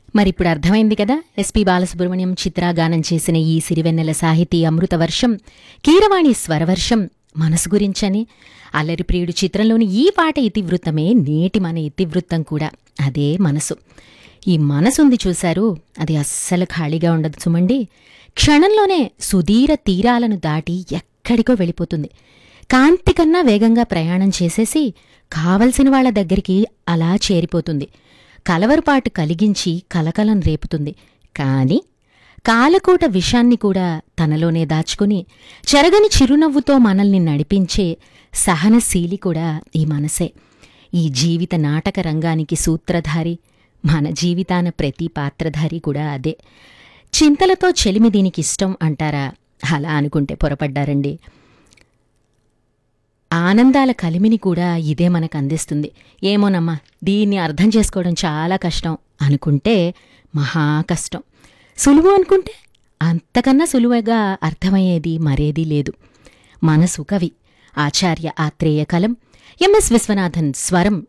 మరిప్పుడు అర్థమైంది కదా ఎస్పి బాలసుబ్రహ్మణ్యం చిత్రాగానం చేసిన ఈ సిరివెన్నెల సాహితీ అమృతవర్షం కీరవాణి స్వరవర్షం మనసు గురించని అల్లరి ప్రియుడు చిత్రంలోని ఈ పాట ఇతివృత్తమే నేటి మన ఇతివృత్తం కూడా అదే మనసు ఈ మనసుంది చూశారు అది అస్సలు ఖాళీగా ఉండదు సుమండి క్షణంలోనే సుదీర తీరాలను దాటి ఎక్కడికో వెళ్ళిపోతుంది కాంతి కన్నా వేగంగా ప్రయాణం చేసేసి కావలసిన వాళ్ళ దగ్గరికి అలా చేరిపోతుంది కలవరపాటు కలిగించి కలకలం రేపుతుంది కాని కాలకూట విషాన్ని కూడా తనలోనే దాచుకుని చెరగని చిరునవ్వుతో మనల్ని నడిపించే సహనశీలి కూడా ఈ మనసే ఈ జీవిత నాటక రంగానికి సూత్రధారి మన జీవితాన ప్రతి పాత్రధారి కూడా అదే చింతలతో చెలిమి దీనికిష్టం అంటారా అలా అనుకుంటే పొరపడ్డారండి ఆనందాల కలిమిని కూడా ఇదే మనకు అందిస్తుంది ఏమోనమ్మా దీన్ని అర్థం చేసుకోవడం చాలా కష్టం అనుకుంటే మహా కష్టం సులువు అనుకుంటే అంతకన్నా సులువుగా అర్థమయ్యేది మరేదీ లేదు మనసు కవి ఆచార్య ఆత్రేయ కలం ఎంఎస్ విశ్వనాథన్ స్వరం